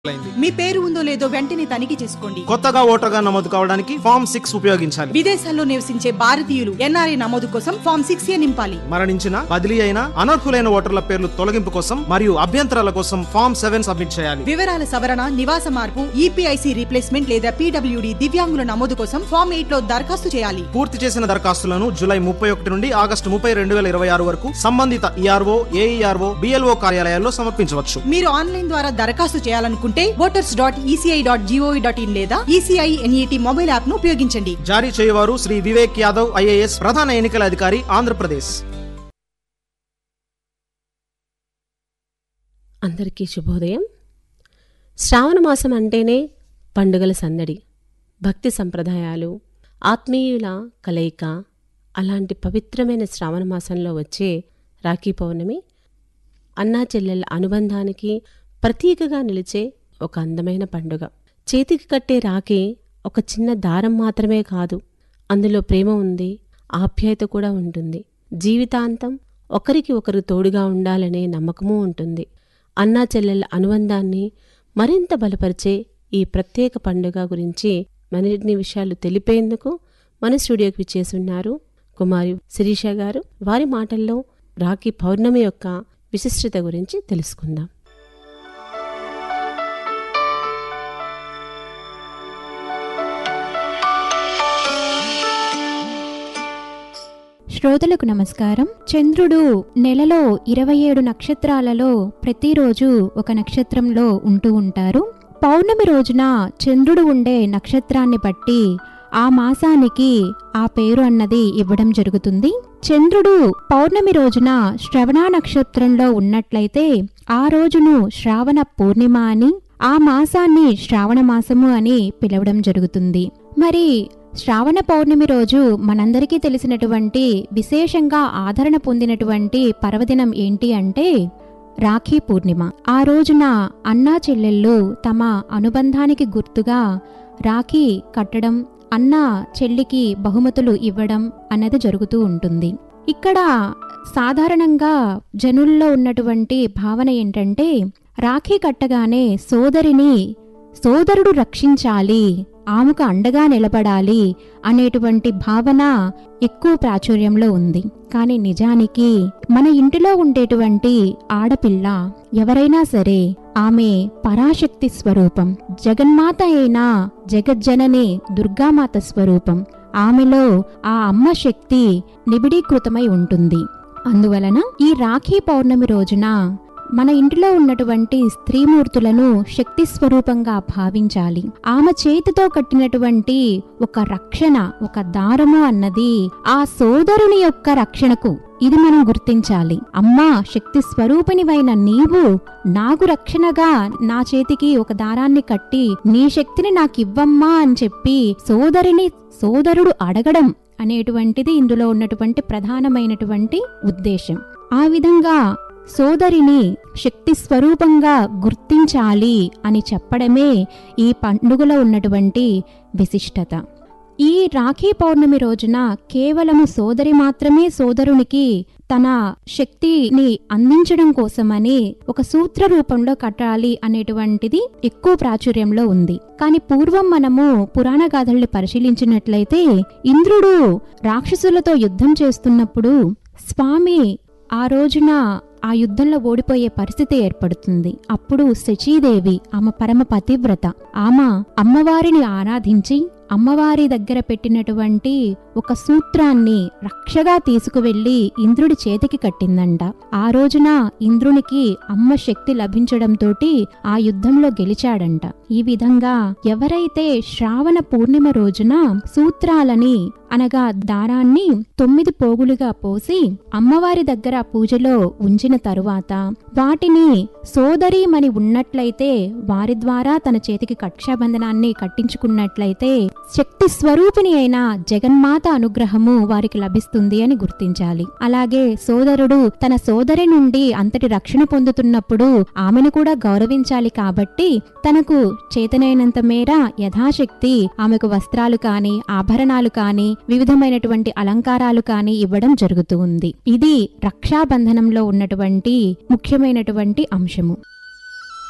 అయింది. మీ పేరు ఉందో లేదో వెంటనే తనిఖీ చేసుకోండి కొత్తగా ఓటర్గా నమోదు కావడానికి ఫామ్ సిక్స్ ఉపయోగించాలి విదేశాల్లో నివసించే భారతీయులు ఎన్ఆర్ఐ నమోదు కోసం ఫామ్ సిక్స్ ఏ నింపాలి మరణించిన బదిలీ అయిన అనర్హులైన ఓటర్ల పేర్లు తొలగింపు కోసం మరియు అభ్యంతరాల కోసం ఫామ్ సెవెన్ సబ్మిట్ చేయాలి వివరాల సవరణ నివాస మార్పు ఈపీఐసి రీప్లేస్మెంట్ లేదా పీడబ్ల్యూడి దివ్యాంగుల నమోదు కోసం ఫామ్ ఎయిట్ లో దరఖాస్తు చేయాలి పూర్తి చేసిన దరఖాస్తులను జూలై ముప్పై ఒకటి నుండి ఆగస్టు ముప్పై రెండు వేల ఇరవై ఆరు వరకు సంబంధిత ఈఆర్ఓ ఏఈఆర్ఓ బిఎల్ఓ కార్యాలయాల్లో సమర్పించవచ్చు మీరు ఆన్లైన్ ద్వారా దరఖాస్తు చేయాలనుకుంటే voters dot ECI dot GOV dot in లేదా ఈసీఐ ఎన్ఈటి మొబైల్ యాప్ ను ఉపయోగించండి జారీ చేయవారు శ్రీ వివేక్ యాదవ్ ఐఏఎస్ ప్రధాన ఎన్నికల అధికారి ఆంధ్రప్రదేశ్ అందరికీ శుభోదయం శ్రావణ మాసం అంటేనే పండుగల సందడి భక్తి సంప్రదాయాలు ఆత్మీయుల కలయిక అలాంటి పవిత్రమైన శ్రావణ మాసంలో వచ్చే రాఖీ పౌర్ణమి అన్నా చెల్లెళ్ళ అనుబంధానికి ప్రతీకగా నిలిచే ఒక అందమైన పండుగ చేతికి కట్టే రాఖీ ఒక చిన్న దారం మాత్రమే కాదు అందులో ప్రేమ ఉంది ఆప్యాయత కూడా ఉంటుంది జీవితాంతం ఒకరికి ఒకరు తోడుగా ఉండాలనే నమ్మకమూ ఉంటుంది అన్నా చెల్లెళ్ళ అనుబంధాన్ని మరింత బలపరిచే ఈ ప్రత్యేక పండుగ గురించి మరిన్ని విషయాలు తెలిపేందుకు మన స్టూడియోకి విచ్చేసున్నారు కుమారి శిరీష గారు వారి మాటల్లో రాఖీ పౌర్ణమి యొక్క విశిష్టత గురించి తెలుసుకుందాం శ్రోతలకు నమస్కారం చంద్రుడు నెలలో ఇరవై ఏడు నక్షత్రాలలో ప్రతిరోజు ఒక నక్షత్రంలో ఉంటూ ఉంటారు పౌర్ణమి రోజున చంద్రుడు ఉండే నక్షత్రాన్ని బట్టి ఆ మాసానికి ఆ పేరు అన్నది ఇవ్వడం జరుగుతుంది చంద్రుడు పౌర్ణమి రోజున శ్రవణ నక్షత్రంలో ఉన్నట్లయితే ఆ రోజును శ్రావణ పూర్ణిమ అని ఆ మాసాన్ని శ్రావణ మాసము అని పిలవడం జరుగుతుంది మరి శ్రావణ పౌర్ణమి రోజు మనందరికీ తెలిసినటువంటి విశేషంగా ఆదరణ పొందినటువంటి పర్వదినం ఏంటి అంటే రాఖీ పూర్ణిమ ఆ రోజున అన్నా చెల్లెళ్ళు తమ అనుబంధానికి గుర్తుగా రాఖీ కట్టడం అన్న చెల్లికి బహుమతులు ఇవ్వడం అన్నది జరుగుతూ ఉంటుంది ఇక్కడ సాధారణంగా జనుల్లో ఉన్నటువంటి భావన ఏంటంటే రాఖీ కట్టగానే సోదరిని సోదరుడు రక్షించాలి ఆమెకు అండగా నిలబడాలి అనేటువంటి భావన ఎక్కువ ప్రాచుర్యంలో ఉంది కానీ నిజానికి మన ఇంటిలో ఉండేటువంటి ఆడపిల్ల ఎవరైనా సరే ఆమె పరాశక్తి స్వరూపం జగన్మాత అయిన జగజ్జనని దుర్గామాత స్వరూపం ఆమెలో ఆ అమ్మ శక్తి నిబిడీకృతమై ఉంటుంది అందువలన ఈ రాఖీ పౌర్ణమి రోజున మన ఇంటిలో ఉన్నటువంటి స్త్రీమూర్తులను శక్తి స్వరూపంగా భావించాలి ఆమె చేతితో కట్టినటువంటి ఒక రక్షణ ఒక దారము అన్నది ఆ సోదరుని యొక్క రక్షణకు ఇది మనం గుర్తించాలి అమ్మా శక్తి స్వరూపిణివైన నీవు నాకు రక్షణగా నా చేతికి ఒక దారాన్ని కట్టి నీ శక్తిని నాకివ్వమ్మా అని చెప్పి సోదరిని సోదరుడు అడగడం అనేటువంటిది ఇందులో ఉన్నటువంటి ప్రధానమైనటువంటి ఉద్దేశం ఆ విధంగా సోదరిని శక్తి స్వరూపంగా గుర్తించాలి అని చెప్పడమే ఈ పండుగలో ఉన్నటువంటి విశిష్టత ఈ రాఖీ పౌర్ణమి రోజున కేవలము సోదరి మాత్రమే సోదరునికి తన శక్తిని అందించడం కోసమని ఒక సూత్ర రూపంలో కట్టాలి అనేటువంటిది ఎక్కువ ప్రాచుర్యంలో ఉంది కానీ పూర్వం మనము పురాణ గాథల్ని పరిశీలించినట్లయితే ఇంద్రుడు రాక్షసులతో యుద్ధం చేస్తున్నప్పుడు స్వామి ఆ రోజున ఆ యుద్ధంలో ఓడిపోయే పరిస్థితి ఏర్పడుతుంది అప్పుడు శచీదేవి ఆమె పరమ పతివ్రత ఆమె అమ్మవారిని ఆరాధించి అమ్మవారి దగ్గర పెట్టినటువంటి ఒక సూత్రాన్ని రక్షగా తీసుకువెళ్లి ఇంద్రుడి చేతికి కట్టిందంట ఆ రోజున ఇంద్రునికి అమ్మ శక్తి లభించడంతో ఆ యుద్ధంలో గెలిచాడంట ఈ విధంగా ఎవరైతే శ్రావణ పూర్ణిమ రోజున సూత్రాలని అనగా దారాన్ని తొమ్మిది పోగులుగా పోసి అమ్మవారి దగ్గర పూజలో ఉంచిన తరువాత వాటిని సోదరీమణి ఉన్నట్లయితే వారి ద్వారా తన చేతికి కక్షాబంధనాన్ని కట్టించుకున్నట్లయితే శక్తి స్వరూపిణి అయిన జగన్మాత అనుగ్రహము వారికి లభిస్తుంది అని గుర్తించాలి అలాగే సోదరుడు తన సోదరి నుండి అంతటి రక్షణ పొందుతున్నప్పుడు ఆమెను కూడా గౌరవించాలి కాబట్టి తనకు చేతనైనంత మేర యథాశక్తి ఆమెకు వస్త్రాలు కాని ఆభరణాలు కాని వివిధమైనటువంటి అలంకారాలు కాని ఇవ్వడం జరుగుతూ ఉంది ఇది రక్షాబంధనంలో ఉన్నటువంటి ముఖ్యమైనటువంటి అంశము